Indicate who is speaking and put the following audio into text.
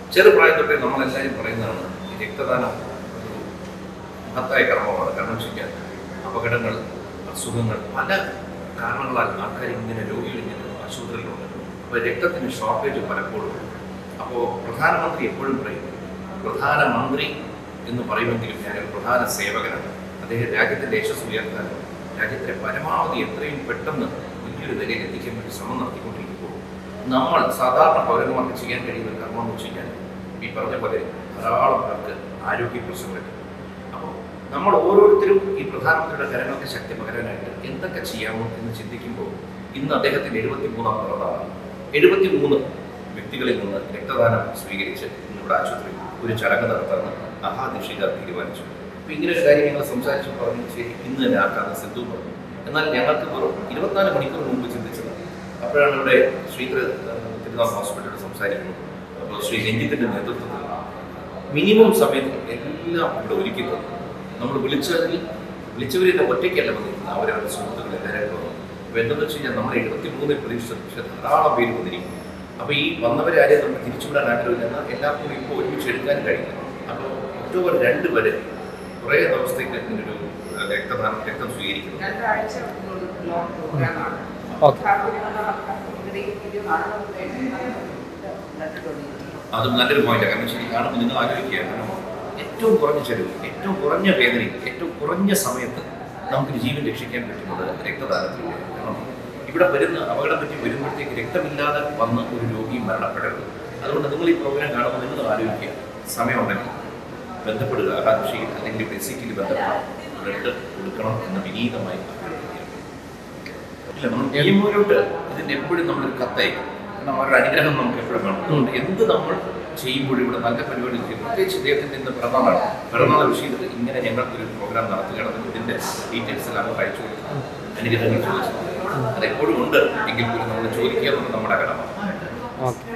Speaker 1: ചെറുപ്രായം തൊട്ടേ നമ്മളെല്ലാവരും പറയുന്നതാണ് ഈ രക്തദാനം ഒരു മഹത്തായ കർമ്മമാണ് കാരണം വെച്ച് കഴിഞ്ഞാൽ അപകടങ്ങൾ അസുഖങ്ങൾ പല കാരണങ്ങളാൽ ആൾക്കാർ ഇങ്ങനെ രോഗികൾ ഇങ്ങനെ ആശുപത്രിയിലുണ്ട് അപ്പോൾ രക്തത്തിന് ഷോർട്ടേജ് പലപ്പോഴും ഉണ്ട്. അപ്പോൾ പ്രധാനമന്ത്രി എപ്പോഴും പറയും പ്രധാനമന്ത്രി എന്ന് പറയുമെങ്കിലും ഞാനൊരു പ്രധാന സേവകനാണ് അദ്ദേഹം രാജ്യത്തിൻ്റെ യശസ് ഉയർത്താനും രാജ്യത്തെ പരമാവധി എത്രയും പെട്ടെന്ന് വലിയൊരു നിലയിൽ എത്തിക്കാൻ വേണ്ടി ശ്രമം നടത്തിക്കൊണ്ടിരിക്കുമ്പോൾ നമ്മൾ സാധാരണ പൗരന്മാർക്ക് ചെയ്യാൻ കഴിയുന്ന കർമ്മം എന്ന് വെച്ച് കഴിഞ്ഞാൽ ഈ പറഞ്ഞ പോലെ ധാരാളം പേർക്ക് ആരോഗ്യ പ്രശ്നങ്ങളുണ്ട് അപ്പോൾ നമ്മൾ ഓരോരുത്തരും ഈ പ്രധാനമന്ത്രിയുടെ കരങ്ങൾക്ക് ശക്തി പകരാനായിട്ട് എന്തൊക്കെ ചെയ്യാമോ എന്ന് ചിന്തിക്കുമ്പോൾ ഇന്ന് അദ്ദേഹത്തിൻ്റെ എഴുപത്തി മൂന്നാം പിറന്നാളാണ് എഴുപത്തി മൂന്ന് വ്യക്തികളിൽ നിന്ന് രക്തദാനം സ്വീകരിച്ച് ഇന്ന് ഇവിടെ ആശുപത്രിയിൽ ഒരു ചടങ്ങ് നടത്താമെന്ന് മഹാദിഷിക തീരുമാനിച്ചു അപ്പോൾ ഇങ്ങനെ ഒരു കാര്യം ഞങ്ങൾ സംസാരിച്ചു പറഞ്ഞു ശരി ഇന്ന് തന്നെ ആക്കാമെന്ന് സിദ്ധു പറഞ്ഞു എന്നാൽ ഞങ്ങൾക്ക് വെറും ഇരുപത്തിനാല് മണിക്കൂർ മുമ്പ് ചിന്തിച്ചത് അപ്പോഴാണ് ഇവിടെ ശ്രീധര തിരുനാൾ ഹോസ്പിറ്റലിൽ സംസാരിക്കുന്നു അപ്പോൾ ശ്രീ രഞ്ജിത്തിൻ്റെ നേതൃത്വത്തിൽ മിനിമം സമയത്ത് എല്ലാം ഇവിടെ ഒരുക്കി തന്നു നമ്മൾ വിളിച്ചതിൽ വിളിച്ചവരെ ഒറ്റയ്ക്കല്ല വന്നിരുന്നത് അവരവരുടെ സുഹൃത്തുക്കൾ എല്ലാവരും വന്നു അപ്പോൾ എന്തെന്ന് വെച്ച് കഴിഞ്ഞാൽ നമ്മൾ എഴുപത്തി മൂന്നിൽ പ്രതീക്ഷിച്ച പക്ഷേ ധാരാളം പേര് വന്നിരിക്കും അപ്പോൾ ഈ വന്നവരെ ആരെയും നമുക്ക് തിരിച്ചുവിടാൻ ആഗ്രഹമില്ല എന്നാൽ എല്ലാവർക്കും ഇപ്പോൾ ഒരുമിച്ച് എടുക്കാനും കഴിയില്ല അപ്പോൾ ഒക്ടോബർ രണ്ട് വരെ കുറേ ദിവസത്തേക്ക് ഇങ്ങനൊരു ഏഹ്, രക്തദാനം രക്തം സ്വീകരിക്കുന്നു
Speaker 2: രണ്ടാഴ്ച ലോങ് പ്രോഗ്രാമാണ്
Speaker 3: ഓക്കെ
Speaker 1: അതും നല്ലൊരു പോയിന്റാണ് കാരണം ശരി കാണുമ്പോൾ നിങ്ങൾ ആലോചിക്കുക കാരണം ഏറ്റവും കുറഞ്ഞ ചെലവ് ഏറ്റവും കുറഞ്ഞ വേദനയിൽ ഏറ്റവും കുറഞ്ഞ സമയത്ത് നമുക്കൊരു ജീവൻ രക്ഷിക്കാൻ പറ്റുന്നത് രക്തദാനത്തിലൂടെ കാരണം ഇവിടെ വരുന്ന അപകടം പറ്റി വരുമ്പോഴത്തേക്ക് രക്തമില്ലാതെ വന്ന് ഒരു രോഗി മരണപ്പെടരുത് അതുകൊണ്ട് നിങ്ങൾ ഈ പ്രോഗ്രാം കാണുമ്പോൾ നിങ്ങൾ ആലോചിക്കുക സമയമുണ്ടെങ്കിൽ ബന്ധപ്പെടുക ആകാംക്ഷയിൽ അല്ലെങ്കിൽ ബേസിക്കലി ബന്ധപ്പെടണം ബ്ലഡ് കൊടുക്കണം എന്ന് വിനീതമായി അഭ്യർത്ഥിക്കുക ഇല്ല നമ്മൾ നിയമപരമായിട്ട് ഇതിന്റെ എപ്പോഴും നമ്മളൊരു കത്തയക്കും കാരണം അവരുടെ അനുഗ്രഹം നമുക്ക് എപ്പോഴും വേണം അതുകൊണ്ട് എന്ത് നമ്മൾ ചെയ്യുമ്പോഴും ഇവിടെ നല്ല പരിപാടി ചെയ്യും പ്രത്യേകിച്ച് ഇദ്ദേഹത്തിന്റെ ഇന്ന് പിറന്നാളാണ് പിറന്നാൾ വിഷയത്തിൽ ഇങ്ങനെ ഞങ്ങൾക്കൊരു പ്രോഗ്രാം നടത്തുകയാണെങ്കിൽ ഇതിന്റെ ഡീറ്റെയിൽസ് എല്ലാം നമുക്ക് അയച്ചു കൊടുക്കും അനുഗ്രഹങ്ങൾ ചോദിച്ചു അത് എപ്പോഴും ഉണ്ട് എങ്കിൽ പോലും നമ്മൾ ചോദിക്കുക എന്നുള്ളത് നമ്മുടെ കടമ
Speaker 3: ഓക്കെ